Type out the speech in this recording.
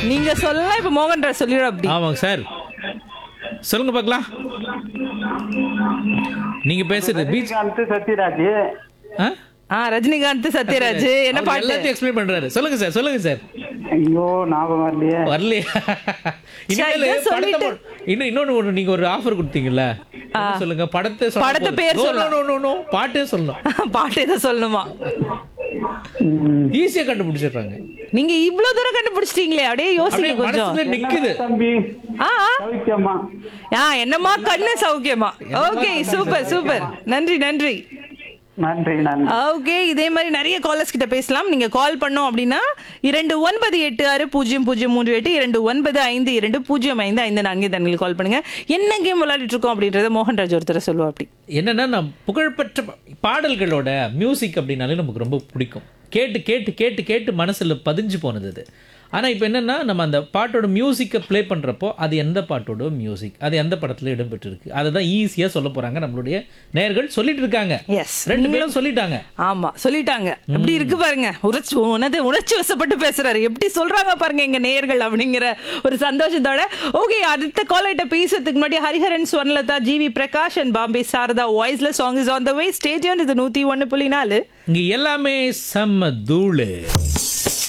நீங்க சொல்லலாம் இப்ப மோகன்ராஜ் சொல்லிடும் அப்படி ஆமாங்க சார் சொல்லுங்க பார்க்கலாம் நீங்க பேசுறது பீச் ரஜினிகாந்த் சத்யராஜ் ஆ? ஆ ரஜினிகாந்த் சத்யராஜ் என்ன அவர் பாட்டு எல்லாத்தையும் எக்ஸ்பிளைன் பண்றாரு சொல்லுங்க சார் சொல்லுங்க சார் ஐயோ ஞாபகம் வரலையே வரலையா இனிமேல் இதை படத்தை சொல்லிட்டு- மொ- இன்னும் இன்னொன்னு ஒண்ணு நீங்க ஒரு ஆஃபர் கொடுத்தீங்கல்ல என்ன சொல்லுங்க படத்தை சொன்னா படத்தை போதும். பேர் No, no, சொல்லலாம். no, no, no. பாட்டே சொல்லணும் பாட்டு எதை சொல்லணுமா ம். ஈஸியா கண்டுபிடிச்சிடுறாங்க நீங்க இவ்வளவு தூரம் கண்டுபிடிச்சிட்டீங்களே அப்படியே யோசிங்க அப்படியே கொஞ்சம் மனசுல நிக்குது தம்பி ஆ ஆ. சௌக்கியமா ஆ என்னம்மா கண்ணு சௌக்கியமா ஓகே சூப்பர் சூப்பர் நன்றி நன்றி நன்றி நன்றி ஓகே இதே மாதிரி நிறைய காலர்ஸ் கிட்ட பேசலாம் நீங்க கால் பண்ணோம் அப்படின்னா இரண்டு ஒன்பது எட்டு ஆறு பூஜ்ஜியம் பூஜ்ஜியம் மூன்று எட்டு இரண்டு ஒன்பது ஐந்து இரண்டு பூஜ்ஜியம் ஐந்து ஐந்து நான்கு தண்ணில் கால் பண்ணுங்க என்ன கேம் விளையாடிட்டு இருக்கோம் அப்படின்றத மோகன்ராஜ் ஒருத்தர் சொல்லுவா அப்படி என்னன்னா நம் புகழ்பெற்ற பா- பாடல்களோட மியூசிக் அப்படின்னாலே நமக்கு ரொம்ப பிடிக்கும் கேட்டு கேட்டு கேட்டு கேட்டு மனசுல பதிஞ்சு போனது அது ஆனா இப்போ என்னன்னா நம்ம அந்த பாட்டோட மியூசிக்கை ப்ளே பண்றப்போ அது எந்த பாட்டோட மியூசிக் அது எந்த படத்துல இடம்பெற்றிருக்கு அதை தான் ஈஸியா சொல்ல போறாங்க நம்மளுடைய நேயர்கள் சொல்லிட்டு இருக்காங்க எஸ் ரெண்டு பேரும் சொல்லிட்டாங்க ஆமா சொல்லிட்டாங்க எப்படி இருக்கு பாருங்க உணர்ச்சி உனது உணர்ச்சி வசப்பட்டு பேசுறாரு எப்படி சொல்றாங்க பாருங்க எங்க நேயர்கள் அப்படிங்கிற ஒரு சந்தோஷத்தோட ஓகே அடுத்த காலைட்ட பேசுறதுக்கு முன்னாடி ஹரிஹரன் ஸ்வர்ணலதா ஜிவி பிரகாஷ் அண்ட் பாம்பே சாரதா வாய்ஸ்ல song is on the way ஸ்டேடியன் இது நூத்தி ஒன்னு புள்ளி நாலு இங்க எல்லாமே செம்ம தூளு